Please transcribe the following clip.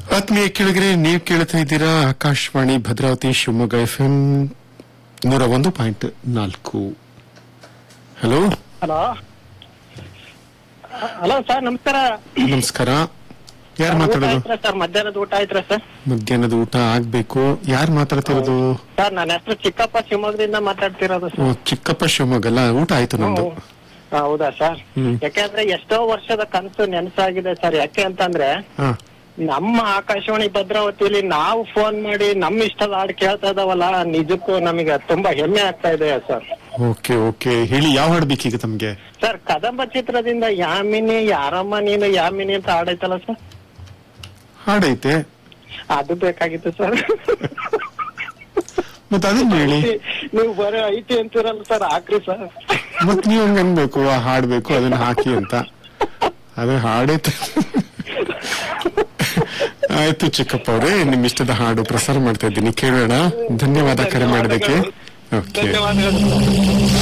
ಆತ್ಮೀಯ ಕೆಳಗರೆ ನೀವು ಕೇಳ್ತಾ ಇದ್ದೀರಾ ಆಕಾಶವಾಣಿ ಭದ್ರಾವತಿ ಶಿವಮೊಗ್ಗ ಎಫ್ ಎಂ ನೂರ ಒಂದು ಪಾಯಿಂಟ್ ನಾಲ್ಕು ಹಲೋ ಹಲೋ ಹಲೋ ಸರ್ ನಮಸ್ಕಾರ ನಮಸ್ಕಾರ ಯಾರು ಊಟ ಮಾತಾಡೋದು ಆಯ್ತಾ ಸರ್ ಮಧ್ಯಾಹ್ನದ ಊಟ ಆಯ್ತಾ ಸರ್ ಮಧ್ಯಾಹ್ನದ ಊಟ ಆಗ್ಬೇಕು ಯಾರು ಮಾತಾಡ್ತಿರೋದು ಸರ್ ನನ್ನ ಹೆಸರು ಚಿಕ್ಕಪ್ಪ ಶಿವಮೊಗ್ಗದಿಂದ ಮಾತಾಡ್ತಿರೋದು ಓ, ಸರ್ ಚಿಕ್ಕಪ್ಪ ಶಿವಮೊಗ್ಗ ಅಲ್ಲ ಊಟ ಆಯ್ತು ನಮ್ದು ಹ್ಮ್. ಹಾ, ಹೌದಾ ಸರ್ ಹ್ಮ್. ಯಾಕೆಂದ್ರೆ ಎಷ್ಟೋ ವರ್ಷದ ಕನಸು ನೆನಸಾಗಿದೆ ಸರ್ ಯಾಕೆ ಅಂತಂದ್ರೆ ಹಾ ನಮ್ಮ ಆಕಾಶವಾಣಿ ಭದ್ರಾವತಿಯಲ್ಲಿ ನಾವು ಫೋನ್ ಮಾಡಿ ನಮ್ಮ ಇಷ್ಟದ ಹಾಡು ಕೇಳ್ತಾ ಇದಾವಲ್ಲ ನಿಜಕ್ಕೂ ನಮಗೆ ತುಂಬಾ ಹೆಮ್ಮೆ ಆಗ್ತಾ ಇದೆ ಸರ್ ಓಕೆ ಓಕೆ ಹೇಳಿ ಯಾವ ಹಾಡು ಬೇಕೀಗ ತಮ್ಗೆ ಸರ್ ಕದಂಬ ಚಿತ್ರದಿಂದ ಯಾಮಿನಿ ಯಾರಮ್ಮ ನೀನು ಯಾಮಿನಿ ಅಂತ ಹಾಡೈತಲ್ಲ ಸರ್ ಹಾಡೈತೆ ಅದು ಬೇಕಾಗಿತ್ತು ಸರ್ ಮತ್ ಅದನ್ನ ಹೇಳಿ ನೀವು ಬರೀ ಐತಿ ಅಂತೀರಲ್ಲ ಸರ್ ಹಾಕ್ರಿ ಸರ್ ಮತ್ ನೀವ್ ಹಂಗ ಅನ್ಬೇಕು ಆ ಹಾಡ್ಬೇಕು ಅದನ್ನ ಹಾಕಿ ಅಂತ ಅದೇ ಹಾಡೈತೆ ಆಯ್ತು ಚಿಕ್ಕಪ್ಪ ಅವ್ರೆ ನಿಮ್ ಇಷ್ಟದ ಹಾಡು ಪ್ರಸಾರ ಮಾಡ್ತಾ ಇದ್ದೀನಿ ಕೇಳೋಣ ಧನ್ಯವಾದ ಕರೆ ಮಾಡೋದಕ್ಕೆ ಓಕೆ ಧನ್ಯವಾದಗಳು